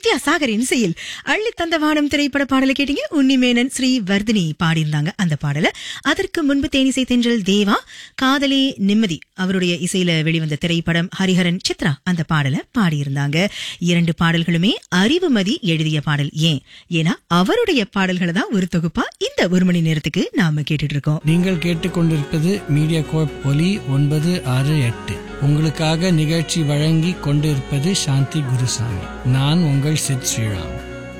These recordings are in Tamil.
வித்யாசாகரின் செயல் அள்ளி தந்த வானம் திரைப்பட பாடலை கேட்டீங்க உன்னிமேனன் ஸ்ரீ வர்தினி பாடியிருந்தாங்க அந்த பாடலை அதற்கு முன்பு தேனிசை தென்றல் தேவா காதலி நிம்மதி அவருடைய இசையில வெளிவந்த திரைப்படம் ஹரிஹரன் சித்ரா அந்த பாடலை பாடியிருந்தாங்க இரண்டு பாடல்களுமே அறிவுமதி எழுதிய பாடல் ஏன் ஏன்னா அவருடைய பாடல்களை தான் ஒரு தொகுப்பா இந்த ஒரு மணி நேரத்துக்கு நாம கேட்டுட்டு இருக்கோம் நீங்கள் கேட்டுக்கொண்டிருப்பது மீடியா கோப் ஒலி ஒன்பது ஆறு எட்டு உங்களுக்காக நிகழ்ச்சி வழங்கி கொண்டிருப்பது சாந்தி குருசாமி நான் உங்கள் சித் ஸ்ரீராம்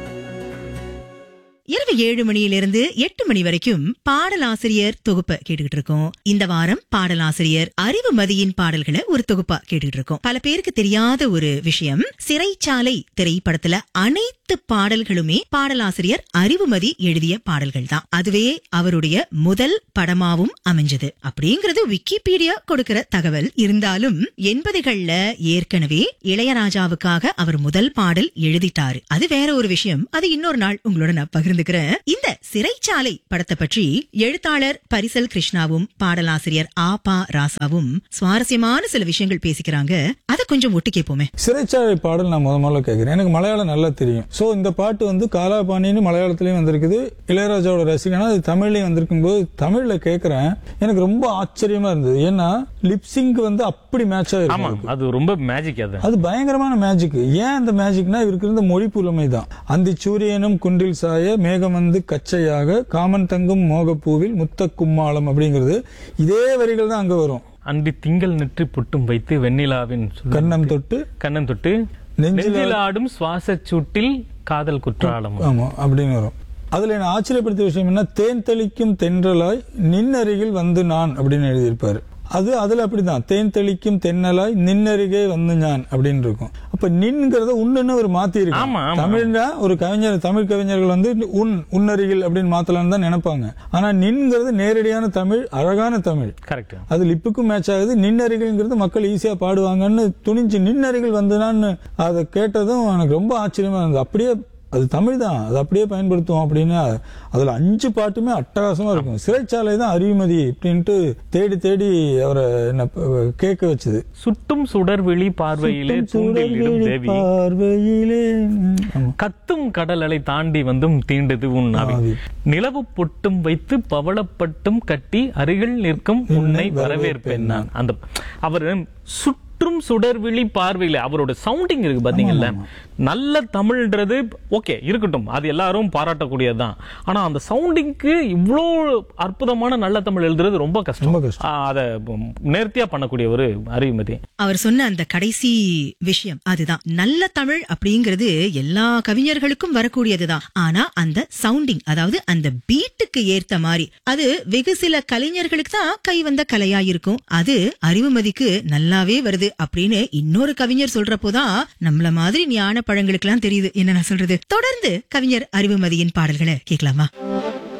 இரவு ஏழு மணியிலிருந்து எட்டு மணி வரைக்கும் பாடலாசிரியர் தொகுப்பை கேட்டுக்கிட்டு இருக்கோம் இந்த வாரம் பாடலாசிரியர் அறிவுமதியின் பாடல்களை ஒரு தொகுப்பா கேட்டுக்கிட்டு இருக்கோம் பல பேருக்கு தெரியாத ஒரு விஷயம் சிறைச்சாலை திரைப்படத்துல அனைத்து பாடல்களுமே பாடலாசிரியர் அறிவுமதி எழுதிய பாடல்கள் தான் அதுவே அவருடைய முதல் படமாவும் அமைஞ்சது அப்படிங்கிறது விக்கிபீடியா கொடுக்கிற தகவல் இருந்தாலும் எண்பதுகள்ல ஏற்கனவே இளையராஜாவுக்காக அவர் முதல் பாடல் எழுதிட்டாரு அது வேற ஒரு விஷயம் அது இன்னொரு நாள் உங்களோட நான் பகிர்ந்துக்கிறேன் இந்த சிறைச்சாலை படத்தை பற்றி எழுத்தாளர் பரிசல் கிருஷ்ணாவும் பாடலாசிரியர் ஆபா ராசாவும் சுவாரஸ்யமான சில விஷயங்கள் பேசிக்கிறாங்க அதை கொஞ்சம் ஒட்டு கேட்போமே சிறைச்சாலை பாடல் நான் முத முதல்ல கேட்கிறேன் எனக்கு மலையாளம் நல்லா தெரியும் சோ இந்த பாட்டு வந்து காலாபாணின்னு மலையாளத்திலயும் வந்திருக்குது இளையராஜாவோட ரசிகனா அது தமிழ்லயும் வந்திருக்கும் போது தமிழ்ல கேட்கிறேன் எனக்கு ரொம்ப ஆச்சரியமா இருந்தது ஏன்னா லிப்சிங்க் வந்து அப்படி மேட்ச் ஆமா ஆயிருக்கு அது ரொம்ப மேஜிக் அது அது பயங்கரமான மேஜிக் ஏன் அந்த மேஜிக்னா இவருக்கு இருந்த மொழி புலமை தான் அந்த சூரியனும் குன்றில் சாய மேகம் வந்து கச்சையாக காமன் தங்கும் மோகப்பூவில் முத்த கும்மாளம் அப்படிங்கிறது இதே வரிகள் தான் அங்க வரும் அன்றி திங்கள் நெற்றி புட்டும் வைத்து வெண்ணிலாவின் சுழல் கண்ணம் தொட்டு கண்ணன் தொட்டு நெஞ்சில் நெஞ்சில் ஆடும் சுவாச சூட்டில் காதல் குற்றாலம் ஆமா அப்படின்னு வரும் அதுல என்ன ஆச்சரியப்படுத்திய விஷயம் என்ன தேன் தெளிக்கும் தென்றலாய் நின்னருகில் வந்து நான் அப்படின்னு எழுதியிருப்பாரு அது அதுல அப்படிதான் தேன் தெளிக்கும் தென்னலாய் நின்னருகே வந்து நான் அப்படின்னு இருக்கும் அப்ப நின்ங்கிறத உன்னுன்னு ஒரு மாத்தி ஆமா, இருக்கு ஆமா. தமிழ்னா ஒரு கவிஞர் தமிழ் கவிஞர்கள் வந்து உன் உன்னருகில் அப்படின்னு மாத்தலாம்னு தான் நினைப்பாங்க ஆனா நின்ங்கிறது நேரடியான தமிழ் அழகான தமிழ் கரெக்ட் அது லிப்புக்கும் மேட்ச் ஆகுது நின்னருகில்ங்கிறது மக்கள் ஈஸியா பாடுவாங்கன்னு துணிஞ்சு நின்னருகில் வந்துனான்னு அதை கேட்டதும் எனக்கு ரொம்ப ஆச்சரியமா இருந்தது அப்படியே அது தமிழ் தான் அது அப்படியே பயன்படுத்துவோம் அப்படின்னு அதுல அஞ்சு பாட்டுமே அட்டகாசமா இருக்கும் சிறைச்சாலை தான் அறிவுமதி அப்படின்ட்டு தேடி தேடி அவரை என்ன ப- கேட்க வச்சது சுட்டும் சுடர் விழி பார்வையிலே தூண்டில் இடும் தேவி பார்வையிலே ம், ஆமா. கத்தும் கடல் அலை தாண்டி வந்தும் தீண்டது உன் ஆவி ஆவி. நிலவு பொட்டும் வைத்து பவளப்பட்டும் கட்டி அருகில் நிற்கும் உன்னை வரவேற்பேன் நான் அந்த அவர் சுற்றும் சுடர்விழி பார்வையில அவரோட சவுண்டிங் இருக்கு பாத்தீங்கல்ல நல்ல தமிழ்ன்றது ஓகே இருக்கட்டும் அது எல்லாரும் பாராட்டக்கூடியதுதான் ஆனா அந்த சவுண்டிங்க்கு இவ்வளோ அற்புதமான நல்ல தமிழ் எழுதுறது ரொம்ப கஷ்டம் ரொம்ப கஷ்டம். ஆ, அத ம், நேர்த்தியா பண்ணக்கூடிய ஒரு அறிவுமதி அவர் சொன்ன அந்த கடைசி விஷயம் அதுதான் நல்ல தமிழ் அப்படிங்கிறது எல்லா கவிஞர்களுக்கும் வரக்கூடியதுதான் ஆனா அந்த சவுண்டிங் அதாவது அந்த பீட்டுக்கு ஏத்த மாதிரி அது வெகு சில கலைஞர்களுக்கு தான் கை வந்த கலையா இருக்கும் அது அறிவுமதிக்கு நல்லாவே வருது அப்படின்னு இன்னொரு கவிஞர் சொல்றப்போதான் நம்மள மாதிரி ஞான பழங்களுக்கெல்லாம் தெரியுது என்ன நான் சொல்றது தொடர்ந்து கவிஞர் அறிவுமதியின் பாடல்களை கேட்கலாமா